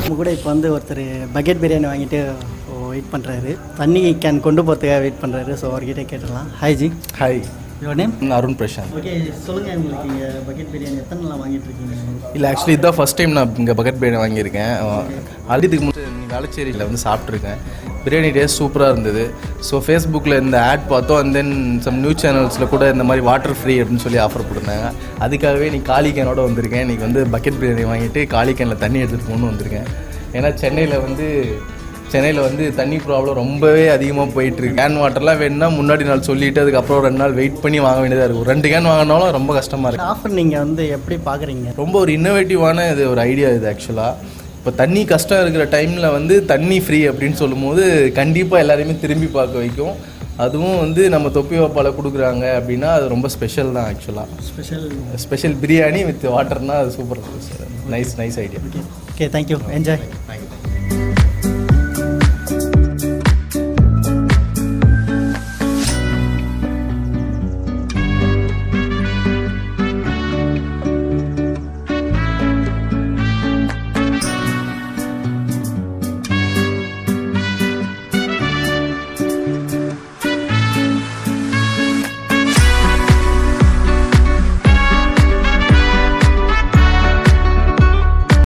நம்ம கூட இப்போ வந்து ஒருத்தர் பக்கெட் பிரியாணி வாங்கிட்டு வெயிட் பண்ணுறாரு தண்ணி கேன் கொண்டு போகிறதுக்காக வெயிட் பண்ணுறாரு ஸோ அவர்கிட்ட கேட்டுடலாம் hi ji hi your name Arun Prasanth okay சொல்லுங்கள் உங்களுக்கு இங்கே பக்கெட் பிரியாணி எத்தனை நாளாக வாங்கிட்டு இருக்கீங்க இல்லை ஆக்சுவலி இதுதான் ஃபஸ்ட் டைம் நான் இங்கே பக்கெட் பிரியாணி வாங்கியிருக்கேன் ஆல்ரெடி இதுக்கு முன்னாடி நீ வேளச்சேரியில் வந்து சாப்பிட்ருக்கேன் பிரியாணி டேஸ்ட் சூப்பராக இருந்தது ஸோ ஃபேஸ்புக்கில் இந்த ஆட் பார்த்தோம் அண்ட் தென் சம் நியூஸ் சேனல்ஸில் கூட இந்த மாதிரி வாட்டர் ஃப்ரீ அப்படின்னு சொல்லி ஆஃபர் போட்டிருந்தாங்க அதுக்காகவே நீ காலி கேனோட வந்திருக்கேன் இன்றைக்கி வந்து பக்கெட் பிரியாணி வாங்கிட்டு காலி கேனில் தண்ணி எடுத்துகிட்டு போகணும்னு வந்திருக்கேன் ஏன்னா சென்னையில் வந்து சென்னையில் வந்து தண்ணி ப்ராப்ளம் ரொம்பவே அதிகமாக போயிட்டுருக்கு கேன் வாட்டர்லாம் வேணும்னா முன்னாடி நாள் சொல்லிட்டு அதுக்கப்புறம் ரெண்டு நாள் வெயிட் பண்ணி வாங்க வேண்டியதாக இருக்கும் ரெண்டு கேன் வாங்கினாலும் ரொம்ப கஷ்டமாக இருக்குது ஆஃபர் நீங்கள் வந்து எப்படி பார்க்குறீங்க ரொம்ப ஒரு இன்னோவேட்டிவான இது ஒரு ஐடியா இது ஆக்சுவலாக இப்போ தண்ணி கஷ்டம் இருக்கிற டைமில் வந்து தண்ணி ஃப்ரீ அப்படின்னு சொல்லும்போது கண்டிப்பாக எல்லாரையுமே திரும்பி பார்க்க வைக்கும் அதுவும் வந்து நம்ம தொப்பி வாப்பால் கொடுக்குறாங்க அப்படின்னா அது ரொம்ப ஸ்பெஷல் தான் ஆக்சுவலாக ஸ்பெஷல் ஸ்பெஷல் பிரியாணி வித் வாட்டர்னா அது super nice nice idea okay thank you enjoy thank you